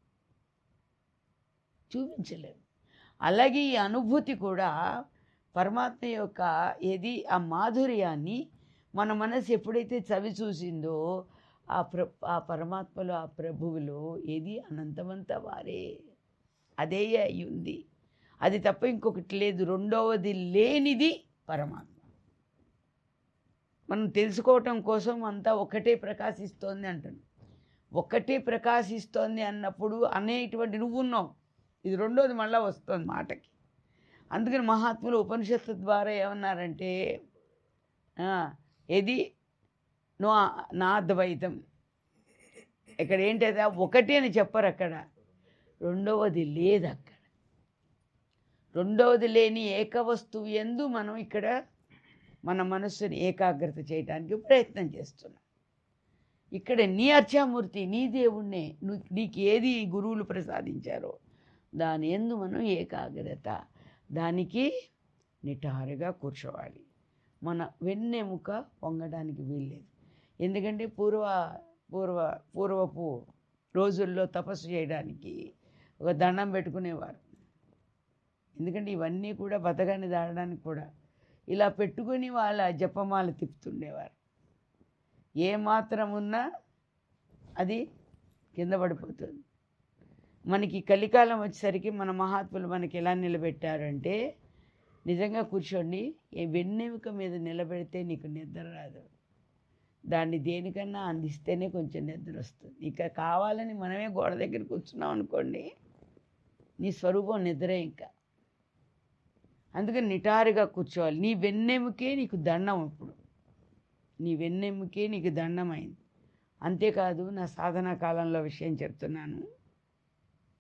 చూపించలేవు అలాగే ఈ అనుభూతి కూడా పరమాత్మ యొక్క ఏది ఆ మాధుర్యాన్ని మన మనసు ఎప్పుడైతే చవి చూసిందో ఆ ప్ర ఆ పరమాత్మలో ఆ ప్రభువులో ఏది అనంతమంతా వారే అదే అయి ఉంది అది తప్ప ఇంకొకటి లేదు రెండవది లేనిది పరమాత్మ మనం తెలుసుకోవటం కోసం అంతా ఒకటే ప్రకాశిస్తోంది అంటాను ఒక్కటే ప్రకాశిస్తోంది అన్నప్పుడు అనేటువంటి నువ్వు ఉన్నావు ఇది రెండోది మళ్ళీ వస్తుంది మాటకి అందుకని మహాత్ములు ఉపనిషత్తు ద్వారా ఏమన్నారంటే ఆ, ఏది నో నా ద్వైతం ఇక్కడ ఏంటది ఒకటి అని చెప్పరు అక్కడ రెండవది లేదు అక్కడ రెండవది లేని ఏకవస్తువు ఎందు మనం ఇక్కడ మన మనస్సుని ఏకాగ్రత చేయడానికి ప్రయత్నం చేస్తున్నాం ఇక్కడ నీ అర్చామూర్తి నీ దేవుణ్ణే నువ్వు నీకు ఏది గురువులు ప్రసాదించారో దాని ఎందు మనం ఏకాగ్రత దానికి నిటారుగా కూర్చోవాలి మన వెన్నెముక పొంగడానికి వీల్లేదు ఎందుకంటే పూర్వ పూర్వ పూర్వపు రోజుల్లో తపస్సు చేయడానికి ఒక దండం పెట్టుకునేవారు ఎందుకంటే ఇవన్నీ కూడా బతకాన్ని దాడడానికి కూడా ఇలా పెట్టుకొని వాళ్ళ జపమాల తిప్పుతుండేవారు ఏ మాత్రం ఉన్నా అది కింద పడిపోతుంది మనకి కలికాలం వచ్చేసరికి మన మహాత్ములు మనకి ఎలా నిలబెట్టారంటే నిజంగా కూర్చోండి ఏ వెన్నెముక మీద నిలబెడితే నీకు నిద్ర రాదు దాన్ని దేనికన్నా అందిస్తేనే కొంచెం నిద్ర వస్తుంది ఇక కావాలని మనమే గోడ దగ్గర కూర్చున్నాం అనుకోండి నీ స్వరూపం నిద్రే ఇంకా అందుకని నిటారుగా కూర్చోవాలి నీ వెన్నెముకే నీకు దండం ఇప్పుడు నీ వెన్నెముకే నీకు దండమైంది అంతేకాదు నా సాధనా కాలంలో విషయం చెప్తున్నాను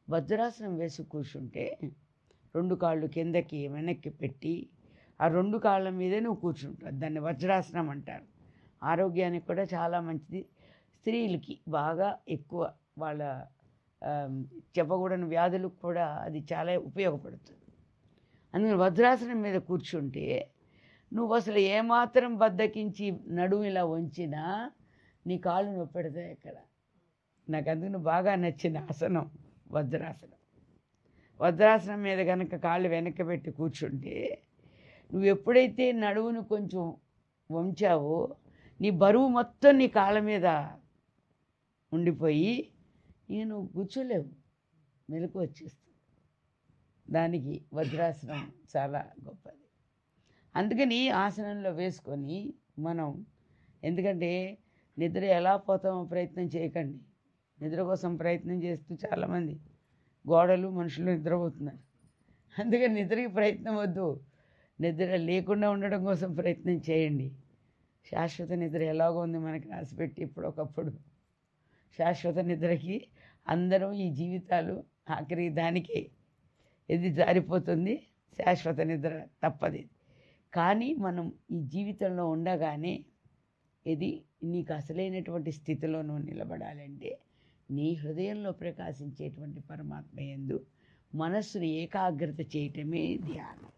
వజ్రాసనం వేసి కూర్చుంటే రెండు కాళ్ళు కిందకి వెనక్కి పెట్టి ఆ రెండు కాళ్ళ మీదే నువ్వు కూర్చుంటావు దాన్ని వజ్రాసనం అంటారు ఆరోగ్యానికి కూడా చాలా మంచిది స్త్రీలకి బాగా ఎక్కువ వాళ్ళ ఆ, చెప్పకూడని వ్యాధులకు కూడా అది చాలా ఉపయోగపడుతుంది అందుకని వజ్రాసనం మీద కూర్చుంటే నువ్వు అసలు ఏమాత్రం బద్దకించి నడుము ఇలా వంచినా నీ కాళ్ళు నొప్పి పెడతాయి అక్కడ నాకు అందుకు బాగా నచ్చిన ఆసనం వజ్రాసనం వజ్రాసనం మీద కనుక కాళ్ళు వెనక్కి పెట్టి కూర్చుంటే నువ్వు ఎప్పుడైతే నడువును కొంచెం వంచావో నీ బరువు మొత్తం నీ కాళ్ళ మీద ఉండిపోయి ఇక నువ్వు కూర్చోలేవు మెలకు వచ్చేస్తుంది దానికి వజ్రాసనం చాలా గొప్పది అందుకని ఆసనంలో వేసుకొని మనం ఎందుకంటే నిద్ర ఎలా పోతామో ప్రయత్నం చేయకండి నిద్ర కోసం ప్రయత్నం చేస్తూ చాలామంది గోడలు మనుషులు నిద్రపోతున్నారు అందుకని నిద్రకి ప్రయత్నం వద్దు నిద్ర లేకుండా ఉండడం కోసం ప్రయత్నం చేయండి శాశ్వత నిద్ర ఎలాగో ఉంది మనకి రాసిపెట్టి ఇప్పుడు ఒకప్పుడు శాశ్వత నిద్రకి అందరం ఈ జీవితాలు ఆఖరి దానికే ఇది జారిపోతుంది శాశ్వత నిద్ర తప్పది కానీ మనం ఈ జీవితంలో ఉండగానే ఇది నీకు అసలైనటువంటి స్థితిలో నువ్వు నిలబడాలంటే నీ హృదయంలో ప్రకాశించేటువంటి పరమాత్మ ఎందు మనస్సును ఏకాగ్రత చేయటమే ధ్యానం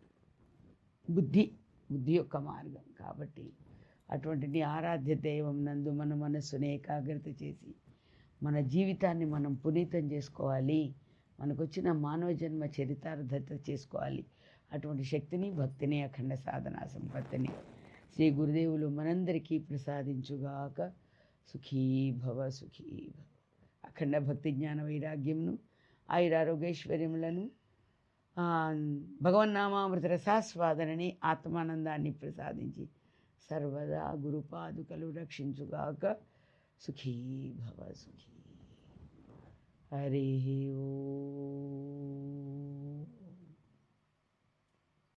బుద్ధి బుద్ధి యొక్క మార్గం కాబట్టి అటువంటి నీ ఆరాధ్య దైవం నందు మన మనస్సును ఏకాగ్రత చేసి మన జీవితాన్ని మనం పునీతం చేసుకోవాలి మనకు వచ్చిన మానవ జన్మ చరితార్థత చేసుకోవాలి అటువంటి శక్తిని భక్తిని అఖండ సాధన సంపత్తిని శ్రీ గురుదేవులు మనందరికీ ప్రసాదించుగాక సుఖీ భవ సుఖీ భవ అఖండ భక్తి జ్ఞాన వైరాగ్యమును ఆయురారోగ్యైశ్వర్యములను ఆ, భగవన్నామామృత రసాస్వాదనని ఆత్మానందాన్ని ప్రసాదించి సర్వదా గురుపాదుకలు రక్షించుగాక సుఖీ భవ సుఖీ హరి ఓ